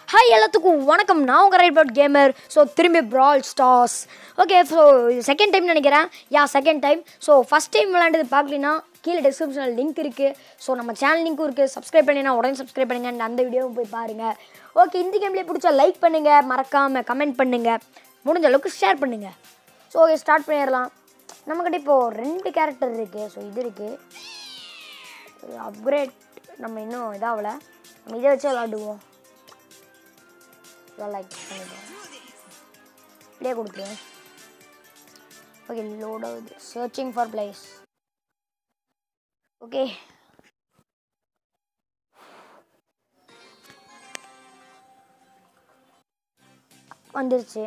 Hi எல்லாத்துக்கும் வணக்கம் நான் உங்கள் ரைட் பட் கேமர் ஸோ திரும்பி Brawl Stars okay so second time நினைக்கிறேன் yeah second time so first time விளையாண்டது பார்க்கலினா கீழே டிஸ்கிரிப்ஷனில் லிங்க் இருக்குது ஸோ நம்ம சேனல் லிங்க்கும் இருக்குது சப்ஸ்கிரைப் பண்ணினா உடனே சப்ஸ்கிரைப் பண்ணுங்க and அந்த வீடியோவும் போய் பாருங்கள் ஓகே இந்த கேம்லேயே பிடிச்சா லைக் பண்ணுங்கள் மறக்காமல் கமெண்ட் பண்ணுங்கள் முடிஞ்ச அளவுக்கு ஷேர் பண்ணுங்கள் ஸோ ஓகே ஸ்டார்ட் பண்ணிடலாம் நம்மக்கிட்ட இப்போது ரெண்டு கேரக்டர் இருக்குது ஸோ இது இருக்குது அப்கிரேட் நம்ம இன்னும் இதாகல நம்ம இதை வச்சு விளாடுவோம் லைக் பண்ணிடுவோம் ப்ளே கொடுத்துருவேன் ஓகே லோட் ஆகுது சர்ச்சிங் ஃபார் பிளேஸ் ஓகே வந்துருச்சு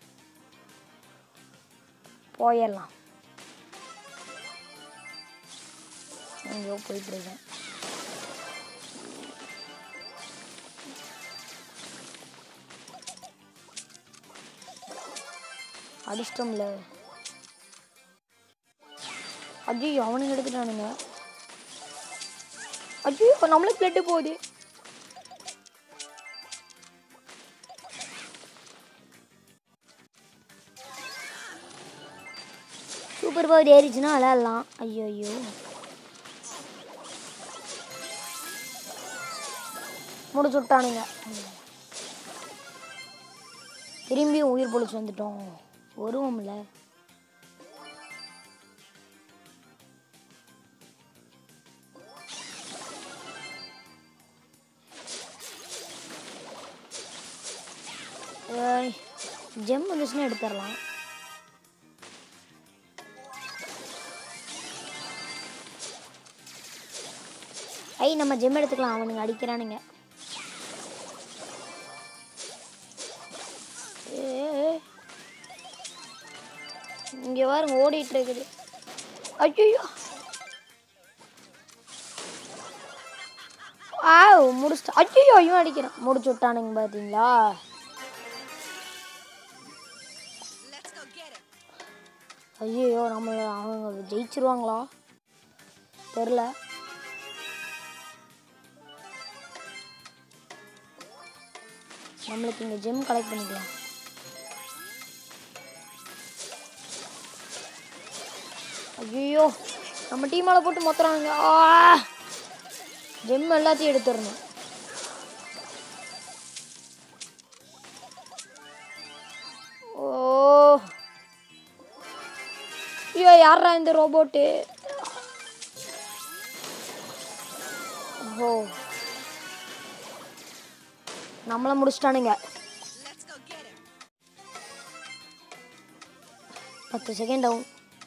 போயிடலாம் எங்கேயோ போயிட்டு இருக்கேன் அடிச்சிட்டோம்ல ஐயோ அவனுங்க எடுத்துட்டானுங்க ஐயோ நம்மளுக்கு பிளட்டு போகுது சூப்பர் பவர் ஏறிச்சுன்னா விளையாடலாம் ஐயோ ஐயோ முடிச்சு விட்டானுங்க திரும்பியும் உயிர் பொழிச்சு வந்துட்டோம் வருவோம்ல ஜெம் வந்துச்சுன்னா எடுத்துடலாம் ஐ நம்ம ஜெம் எடுத்துக்கலாம் அவனுங்க அடிக்கிறானுங்க ஏய். இங்க பாருங்க ஓடிட்டு இருக்குது ஐயோ ஆ முடிச்சிட்டா ஐயோ இவன் அடிக்கிறான் முடிச்சு விட்டானுங்க பார்த்தீங்களா ஐயோ நம்மள அவங்க ஜெயிச்சிருவாங்களா தெரில நம்மளுக்கு இங்கே ஜெம் கலெக்ட் பண்ணிக்கலாம் ஐயோ நம்ம டீமால போட்டு மொத்துறாங்க ஆ ஜெம் எல்லாத்தையும் எடுத்துடணும் ஓ ஐயோ யாரா இந்த ரோபோட்டு ஓ நம்மள முடிச்சிட்டானுங்க பத்து செகண்ட் ஆகும்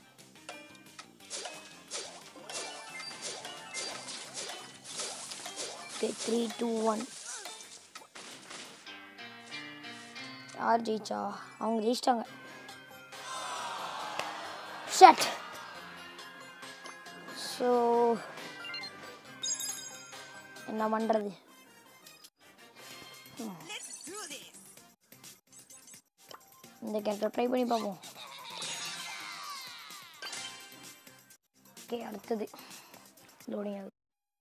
ஓகே த்ரீ டூ ஒன் யார் ஜெயிச்சா அவங்க ஜெயிச்சிட்டாங்க ஷட் ஸோ என்ன பண்ணுறது இந்த கேரக்டர் ட்ரை பண்ணி பார்ப்போம் ஓகே அடுத்தது லோடிங் ஆகுது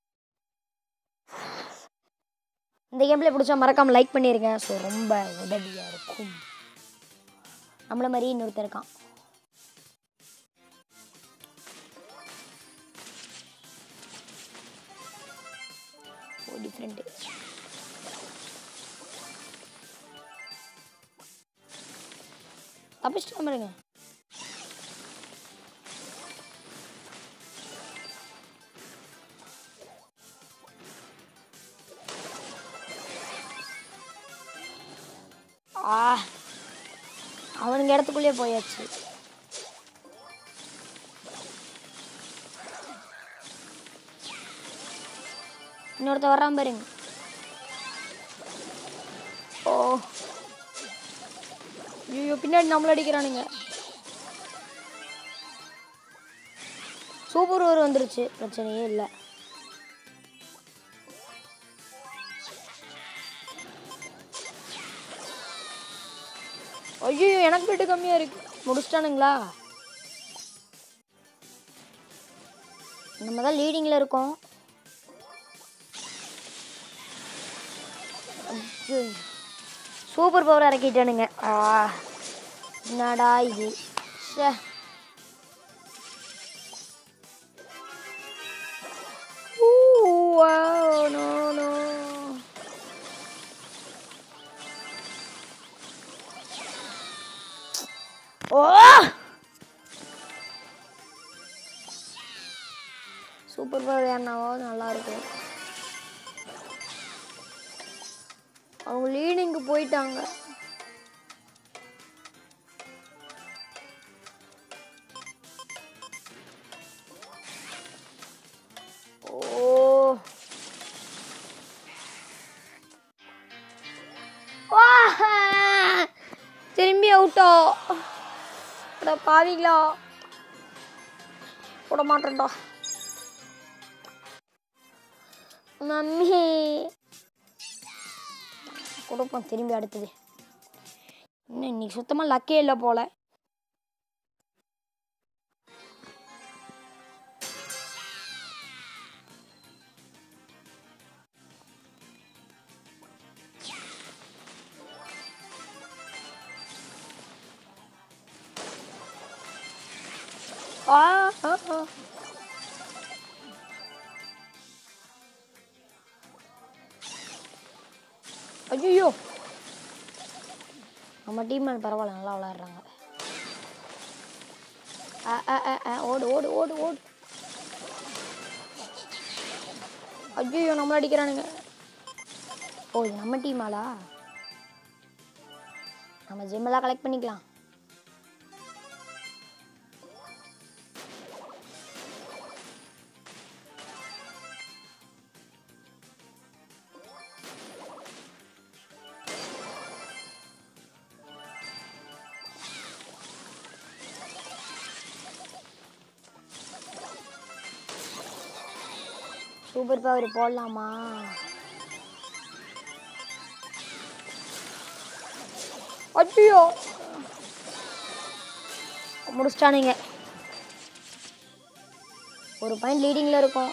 இந்த கேமில் பிடிச்சா மறக்காமல் லைக் பண்ணிடுங்க ஸோ ரொம்ப உதவியாக இருக்கும் நம்மள மாதிரி இன்னொருத்தர் இருக்கான் ஓ டிஃப்ரெண்ட்டு தப்பிச்சிட்டு பாருங்க ஆ அவனுங்க இடத்துக்குள்ளேயே போயாச்சு இன்னொருத்த வர்றான் பாருங்க ஓ ஐயோ பின்னாடி நம்மள அடிக்கிறானுங்க சூப்பர் ஓவர் வந்துருச்சு பிரச்சனையே இல்லை ஐயோ எனக்கு பிட்டு கம்மியா இருக்கு முடிச்சிட்டானுங்களா நம்ம தான் லீடிங்கில் இருக்கோம் ஐயோ சூப்பர் பவர் இறக்கிட்டானுங்க ஆ என்னடா இது ச்சே Ooh, wow, no, no. Oh! Super power ஏன்னாவோ நல்லா இருக்கும் அவங்க லீடிங்க்கு போயிட்டாங்க ஓ வா திரும்பி அவுட்டோ அட பாவிங்களா போட மாட்டேன்டா மம்மி கொடுப்போம் திரும்பி அடுத்தது இன்னும் இன்னைக்கு சுத்தமாக லக்கே இல்லை போல ஆ ஆ, ஆ. ஐயோ நம்ம டீம் பரவாயில்ல நல்லா விளையாடுறாங்க ஆ, ஆ, ஆ, ஆ, ஓடு ஓடு ஓடு ஓடு ஐயோ நம்மள அடிக்கிறானுங்க ஓ இது நம்ம டீமாலா நம்ம ஜிம்மெல்லாம் கலெக்ட் பண்ணிக்கலாம் சூப்பர் பவர் போடலாமா ஐயோ முடிச்சிட்டானுங்க ஒரு பாயிண்ட் லீடிங்கில் இருக்கும்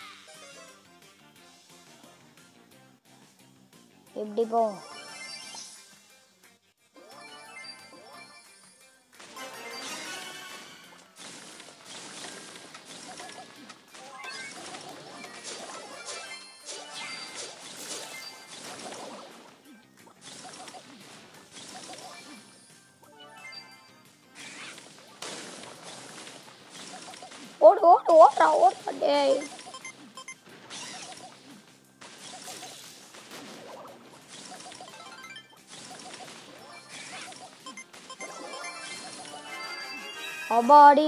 எப்படி போகும் ஓடு ஓடு ஓடுறா ஓடுறா டேய் அபாடி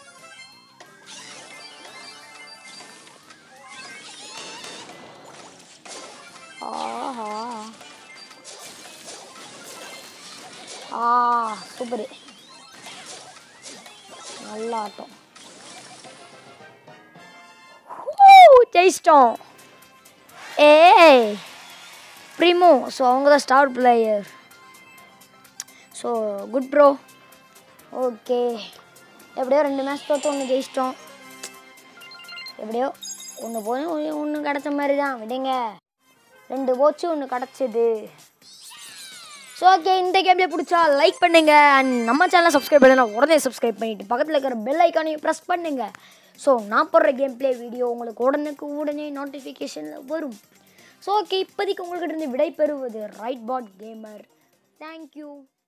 ஆஹா ஆ சூப்பரு நல்ல ஆட்டம் Woo! ஜெயிச்சிட்டோம் ஏய் ப்ரிமோ ஸோ அவங்க தான் star player so good bro okay எப்படியோ ரெண்டு மேட்ச் தோற்று ஒன்று ஜெயிச்சிட்டோம் எப்படியோ ஒன்று போய் ஒன்று கிடச்ச மாதிரி தான் விடுங்க ரெண்டு போச்சு ஒன்று கிடச்சிது ஸோ ஓகே இந்த கேம்ல பிடிச்சா லைக் பண்ணுங்க அண்ட் நம்ம சேனலை சப்ஸ்கிரைப் பண்ணுங்க உடனே சப்ஸ்கிரைப் பண்ணிட்டு பக்கத்தில் இருக்கிற பெல் ஐக்கானையும் ப்ரெஸ் பண்ணுங்க ஸோ நான் போடுற கேம் ப்ளே வீடியோ உங்களுக்கு உடனுக்கு உடனே நோட்டிஃபிகேஷனில் வரும் ஸோ ஓகே இப்போதைக்கு உங்கள்கிட்ட இருந்து விடை பெறுவது ரைட் பாட் கேமர் தேங்க்யூ